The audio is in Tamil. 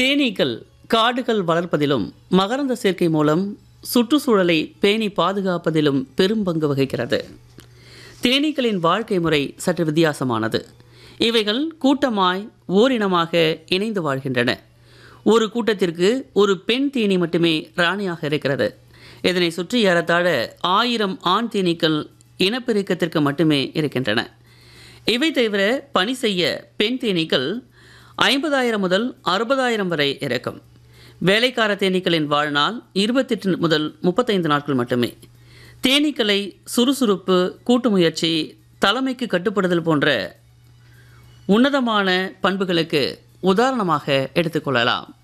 தேனீக்கள் காடுகள் வளர்ப்பதிலும் மகரந்த சேர்க்கை மூலம் சுற்றுச்சூழலை பேணி பாதுகாப்பதிலும் பெரும் பங்கு வகிக்கிறது தேனீக்களின் வாழ்க்கை முறை சற்று வித்தியாசமானது இவைகள் கூட்டமாய் ஓரினமாக இணைந்து வாழ்கின்றன ஒரு கூட்டத்திற்கு ஒரு பெண் தேனி மட்டுமே ராணியாக இருக்கிறது இதனை சுற்றி ஏறத்தாழ ஆயிரம் ஆண் தேனீக்கள் இனப்பெருக்கத்திற்கு மட்டுமே இருக்கின்றன இவை தவிர பணி செய்ய பெண் தேனீக்கள் ஐம்பதாயிரம் முதல் அறுபதாயிரம் வரை இருக்கும் வேலைக்கார தேனீக்களின் வாழ்நாள் இருபத்தெட்டு முதல் முப்பத்தைந்து நாட்கள் மட்டுமே தேனீக்களை சுறுசுறுப்பு கூட்டு முயற்சி தலைமைக்கு கட்டுப்படுதல் போன்ற உன்னதமான பண்புகளுக்கு உதாரணமாக எடுத்துக்கொள்ளலாம்